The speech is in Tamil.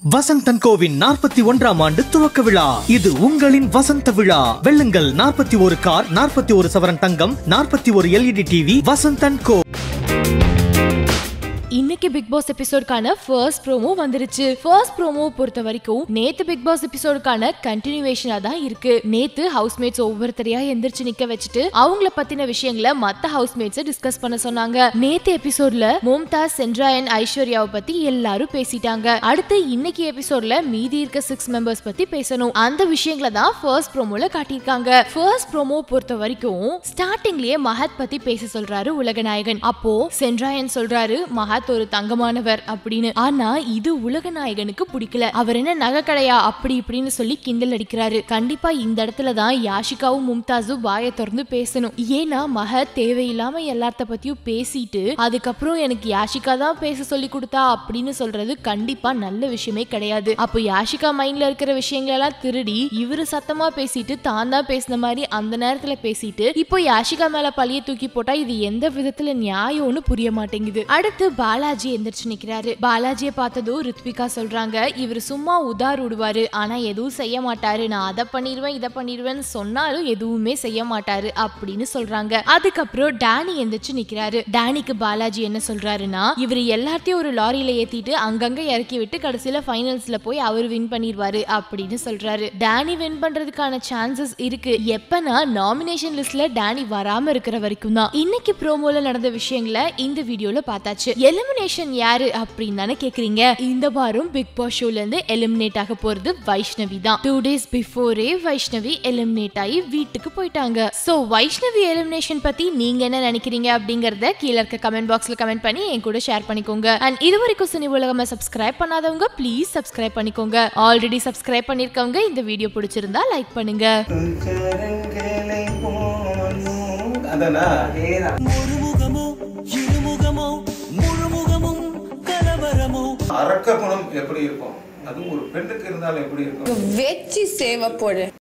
வசந்தன் கோவின் நாற்பத்தி ஒன்றாம் ஆண்டு துவக்க விழா இது உங்களின் வசந்த விழா வெல்லுங்கள் நாற்பத்தி ஒரு கார் நாற்பத்தி ஒரு சவரன் தங்கம் நாற்பத்தி ஒரு எல்இடி டிவி வசந்தன் கோ இன்னைக்கு பிக் பாஸ் எபிசோடுக்கான ஃபர்ஸ்ட் ப்ரோமோ வந்துருச்சு ஃபர்ஸ்ட் ப்ரோமோ பொறுத்த வரைக்கும் நேத்து பிக் பாஸ் எபிசோடுக்கான கண்டினியூவேஷனா தான் இருக்கு நேத்து ஹவுஸ்மேட்ஸ் ஒவ்வொருத்தரையா எந்திரிச்சு நிக்க வச்சுட்டு அவங்கள பத்தின விஷயங்களை மத்த ஹவுஸ்மேட்ஸ் டிஸ்கஸ் பண்ண சொன்னாங்க நேத்து எபிசோட்ல மும்தாஸ் சென்ட்ராயன் ஐஸ்வர்யாவை பத்தி எல்லாரும் பேசிட்டாங்க அடுத்து இன்னைக்கு எபிசோட்ல மீதி இருக்க சிக்ஸ் மெம்பர்ஸ் பத்தி பேசணும் அந்த விஷயங்களை தான் ஃபர்ஸ்ட் ப்ரோமோல காட்டியிருக்காங்க ஃபர்ஸ்ட் ப்ரோமோ பொறுத்த வரைக்கும் ஸ்டார்டிங்லயே மஹத் பத்தி பேச சொல்றாரு உலகநாயகன் அப்போ சென்ட்ராயன் சொல்றாரு மஹத் ஒரு தங்கமானவர் அப்படின்னு ஆனா இது உலகநாயகனுக்கு பிடிக்கல அவர் என்ன நகைக்கடையா அப்படி இப்படின்னு சொல்லி கிண்டல் அடிக்கிறாரு கண்டிப்பா இந்த இடத்துல தான் யாஷிகாவும் மும்தாஸும் வாயை திறந்து பேசணும் ஏன்னா மஹத் தேவையில்லாம எல்லார்த்த பத்தியும் பேசிட்டு அதுக்கப்புறம் எனக்கு யாஷிகா தான் பேச சொல்லி கொடுத்தா அப்படின்னு சொல்றது கண்டிப்பா நல்ல விஷயமே கிடையாது அப்போ யாஷிகா மைண்ட்ல இருக்கிற விஷயங்கள் எல்லாம் திருடி இவரு சத்தமா பேசிட்டு தான் தான் பேசின மாதிரி அந்த நேரத்துல பேசிட்டு இப்போ யாஷிகா மேல பழிய தூக்கி போட்டா இது எந்த விதத்துல நியாயம்னு புரிய மாட்டேங்குது அடுத்து பாலாஜி எந்திரிச்சு நிக்கிறாரு பாலாஜியை பார்த்ததும் ரித்விகா சொல்றாங்க இவர் சும்மா உதார் விடுவாரு ஆனா எதுவும் செய்ய மாட்டாரு நான் அதை பண்ணிடுவேன் இதை பண்ணிடுவேன்னு சொன்னாலும் எதுவுமே செய்ய மாட்டாரு அப்படின்னு சொல்றாங்க அதுக்கப்புறம் டேனி எந்திரிச்சு நிக்கிறாரு டேனிக்கு பாலாஜி என்ன சொல்றாருன்னா இவர் எல்லாத்தையும் ஒரு லாரியில ஏத்திட்டு அங்கங்க இறக்கி விட்டு கடைசியில ஃபைனல்ஸ்ல போய் அவர் வின் பண்ணிடுவாரு அப்படின்னு சொல்றாரு டேனி வின் பண்றதுக்கான சான்சஸ் இருக்கு எப்பனா நாமினேஷன் லிஸ்ட்ல டேனி வராம இருக்கிற வரைக்கும் தான் இன்னைக்கு ப்ரோமோல நடந்த விஷயங்களை இந்த வீடியோல பார்த்தாச்சு எலிமினேஷன் யாரு அப்படின்னு தானே கேக்குறீங்க இந்த வாரம் பிக் பாஸ் ஷோல இருந்து எலிமினேட் ஆக போறது வைஷ்ணவி தான் டூ டேஸ் பிஃபோரே வைஷ்ணவி எலிமினேட் ஆகி வீட்டுக்கு போயிட்டாங்க சோ வைஷ்ணவி எலிமினேஷன் பத்தி நீங்க என்ன நினைக்கிறீங்க அப்படிங்கறத கீழே இருக்க கமெண்ட் பாக்ஸ்ல கமெண்ட் பண்ணி என் கூட ஷேர் பண்ணிக்கோங்க அண்ட் இது வரைக்கும் சினி உலகமா சப்ஸ்கிரைப் பண்ணாதவங்க ப்ளீஸ் சப்ஸ்கிரைப் பண்ணிக்கோங்க ஆல்ரெடி சப்ஸ்கிரைப் பண்ணிருக்கவங்க இந்த வீடியோ பிடிச்சிருந்தா லைக் பண்ணுங்க கரங்களை போலும் அதானா முருமுகமோ இருமுகமோ முழுமுகமும் கலவரமோ அரக்க குணம் எப்படி இருக்கும் அதுவும் ஒரு பெண்ணுக்கு இருந்தாலும் எப்படி இருக்கும் வெச்சி சேவை போடு